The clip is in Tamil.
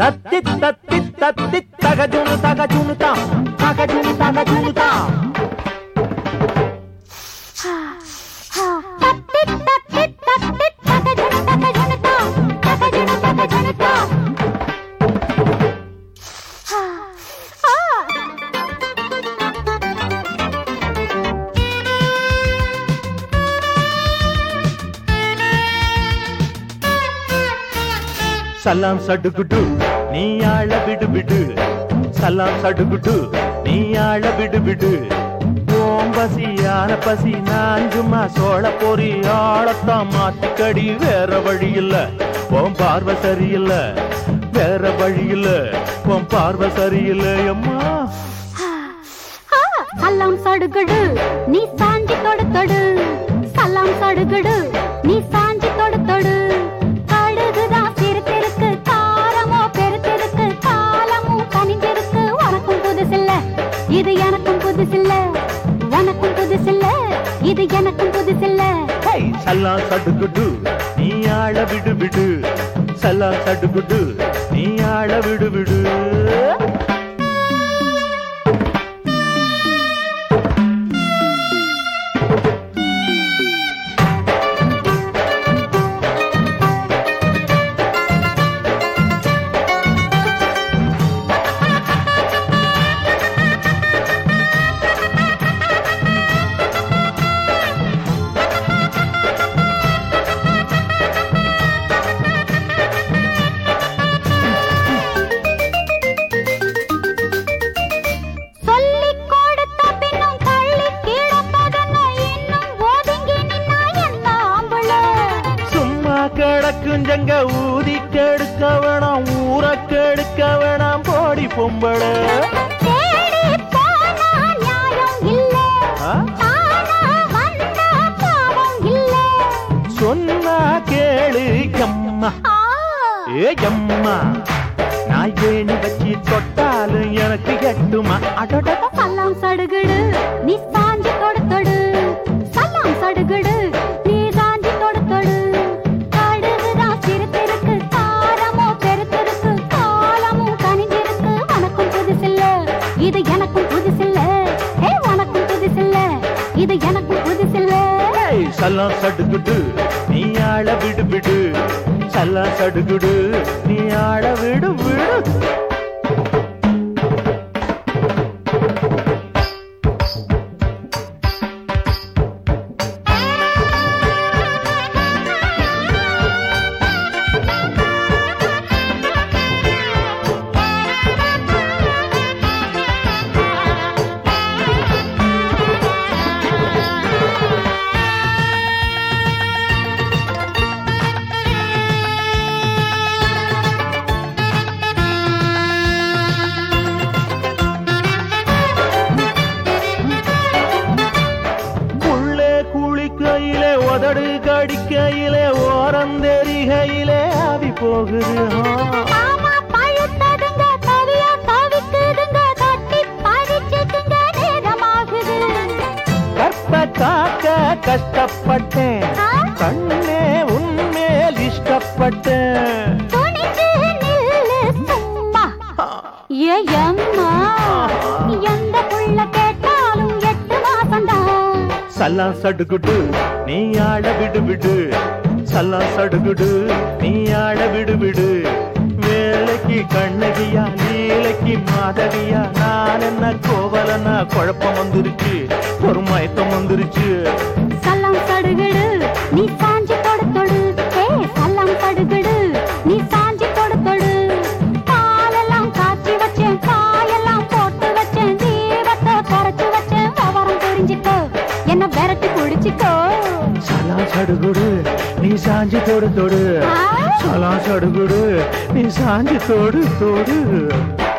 தத்தி தத்தி தத்தி தகஜுனு தகஜுனு தாம் தகஜுனு தகஜுனு தாம் தத்தி தத்தி தத்தி தகஜுனு தகஜுனு தா தகஜுனு தகஜுனு தா ஆ சலாம் சடுகுடு நீ ஆள விடு விடு சலாம் சடுகுடு நீ ஆள விடு விடு ஓம் பசி யார பசி நான் சும்மா சோழ பொறி ஆளத்தான் மாத்திக்கடி வேற வழி இல்ல ஓம் பார்வை சரியில்ல வேற வழி இல்ல உன் பார்வை சரியில்ல அம்மா சலாம் சடுகுடு நீ சாஞ்சி தொடு தொடு சலாம் சடுகுடு நீ சாஞ்சி தொடு தொடு கடுகுதான் சிறுத்திருக்கு காரமோ பெருத்திருக்கு காலமும் கனிஞ்சிருக்கு உனக்கும் புதுசில்ல இது எனக்கும் புதுசில்ல உனக்கும் புதுசில்ல இது எனக்கும் புதுசில்ல ஹே சலாம் சடுகுடு நீ ஆள விடு விடு சலாம் சடுகுடு நீ ஆள விடு விடு சொல்லிக் கொடுத்த பின்னும் தள்ளி கிடப்பதென்ன இன்னும் ஒதுங்கி நின்னா என்ன ஆம்பளை சும்மா கிடக்கும் ஜங்க ஊதி கெடுக்க வேணாம் ஊற கெடுக்க வேணாம் போடி பொம்பள தேடி போனா நியாயம் இல்ல ஆ? தானா வந்தா பாவம் இல்ல சொன்னா கேளு எம்மா ஆ, ஏ எம்மா நான் ஏணி வச்சு தொட்டாலும் எனக்கு எட்டுமா அடடா சல்லாம் சடுகுடு நீ சாஞ்சி தொடு தொடு சல்லாம் சடுகுடு நீ சாஞ்சி தொடு தொடு கடுகுதான் சிறுத்திருக்கு காரமோ பெருத்திருக்கு காலமும் கனிஞ்சிருக்கு உனக்கும் புதுசில்ல இது எனக்கும் புதுசில்ல ஏ உனக்கும் புதுசில்ல இது எனக்கும் புதுசில்ல ஏய், சல்லாம் சடுகுடு நீ ஆள விடு விடு சல்லாம் சடுகுடு நீ ஆள விடு விடு உள்ளே குளிக்கையிலே உதடு கடிக்கையிலே ஓரந்தெரிகையிலே ஆவி போகுது ஆ. ஆமா பழுத்ததுங்க கவியா தவிக்குதுங்க தட்டி பறிச்சதுங்க நேரமாகுது கற்ப காக்க கஷ்டப்பட்டேன் ஆ? கண்ணே உன்மேல் இஷ்டப்பட்டேன் துணிஞ்சு நில்லு சும்மா ஏ அம்மா எந்த புள்ள கேட்டாலும் எட்டு மாசம்தான் சல்லாம் சடுகுடு நீ ஆட விடு விடு சல்லாம் சடுகுடு நீ ஆட விடு விடு வேலைக்கு கண்ணகியா நீலைக்கு மாதவியா நான் என்ன கோவலனா குழப்பம் வந்துருச்சு ஒரு மயக்கம் வந்துருச்சு சல்லாம் சடுகுடு நீ சாஞ்சி தொடு தொடு ஏ சல்லாம் சடுகுடு நீ சாஞ்சி தொடு தொடு பாலெல்லாம் காய்ச்சி வச்சேன் காயெல்லாம் போட்டு வச்சேன் தீபத்தை கரைச்சு வச்சேன் விவரம் தெரிஞ்சுக்கோ என்ன விரட்டி குடிச்சுக்கோ சலாம் சடுகுடு நீ சாஞ்சி தொடு தொடு ஆ? சலாம் சடுகுடு நீ சாஞ்சி தொடு தொடு